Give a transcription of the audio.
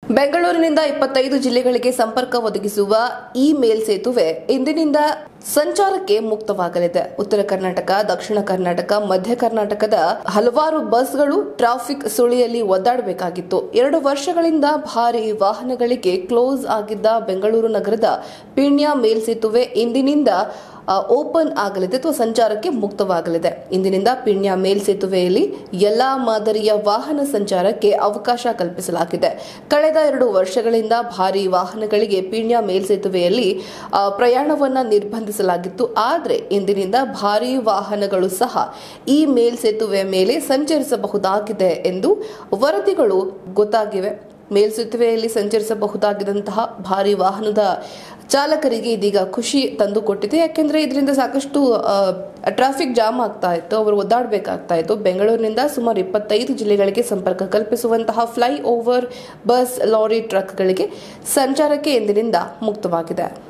ಬೆಂಗಳೂರಿನಿಂದ ಇಪ್ಪತ್ತೈದು ಜಿಲ್ಲೆಗಳಿಗೆ ಸಂಪರ್ಕ ಒದಗಿಸುವ ಈ ಮೇಲ್ ಸೇತುವೆ ಇಂದಿನಿಂದ ಸಂಚಾರಕ್ಕೆ ಮುಕ್ತವಾಗಲಿದೆ ಉತ್ತರ ಕರ್ನಾಟಕ ದಕ್ಷಿಣ ಕರ್ನಾಟಕ ಮಧ್ಯ ಕರ್ನಾಟಕದ ಹಲವಾರು ಬಸ್ಗಳು ಟ್ರಾಫಿಕ್ ಸುಳಿಯಲ್ಲಿ ಒದ್ದಾಡಬೇಕಾಗಿತ್ತು ಎರಡು ವರ್ಷಗಳಿಂದ ಭಾರಿ ವಾಹನಗಳಿಗೆ ಕ್ಲೋಸ್ ಆಗಿದ್ದ ಬೆಂಗಳೂರು ನಗರದ ಪೀಣ್ಯ ಮೇಲ್ಸೇತುವೆ ಇಂದಿನಿಂದ ಆ, ಓಪನ್ ಆಗಲಿದೆ ಅಥವಾ ಸಂಚಾರಕ್ಕೆ ಮುಕ್ತವಾಗಲಿದೆ ಇಂದಿನಿಂದ ಪಿಣ್ಯ ಮೇಲ್ಸೇತುವೆಯಲ್ಲಿ ಎಲ್ಲಾ ಮಾದರಿಯ ವಾಹನ ಸಂಚಾರಕ್ಕೆ ಅವಕಾಶ ಕಲ್ಪಿಸಲಾಗಿದೆ ಕಳೆದ ಎರಡು ವರ್ಷಗಳಿಂದ ಭಾರಿ ವಾಹನಗಳಿಗೆ ಪೀಣ್ಯ ಮೇಲ್ಸೇತುವೆಯಲ್ಲಿ ಆ, ಪ್ರಯಾಣವನ್ನ ನಿರ್ಬಂಧಿಸಲಾಗಿತ್ತು ಆದರೆ ಇಂದಿನಿಂದ ಭಾರಿ ವಾಹನಗಳು ಸಹ ಈ ಮೇಲ್ಸೇತುವೆ ಮೇಲೆ ಸಂಚರಿಸಬಹುದಾಗಿದೆ ಎಂದು ವರದಿಗಳು ಗೊತ್ತಾಗಿವೆ ಮೇಲ್ಸೇತುವೆಯಲ್ಲಿ ಸಂಚರಿಸಬಹುದಾಗಿದ್ದಂತಹ ಭಾರಿ ವಾಹನದ ಚಾಲಕರಿಗೆ ಇದೀಗ ಖುಷಿ ತಂದುಕೊಟ್ಟಿದೆ ಯಾಕೆಂದ್ರೆ ಇದರಿಂದ ಸಾಕಷ್ಟು ಟ್ರಾಫಿಕ್ ಜಾಮ್ ಆಗ್ತಾ ಇತ್ತು ಅವರು ಒದ್ದಾಡಬೇಕಾಗ್ತಾ ಇತ್ತು ಬೆಂಗಳೂರಿನಿಂದ ಸುಮಾರು ಇಪ್ಪತ್ತೈದು ಜಿಲ್ಲೆಗಳಿಗೆ ಸಂಪರ್ಕ ಕಲ್ಪಿಸುವಂತಹ ಫ್ಲೈ ಓವರ್ ಬಸ್ ಲಾರಿ ಟ್ರಕ್ಗಳಿಗೆ ಸಂಚಾರಕ್ಕೆ ಇಂದಿನಿಂದ ಮುಕ್ತವಾಗಿದೆ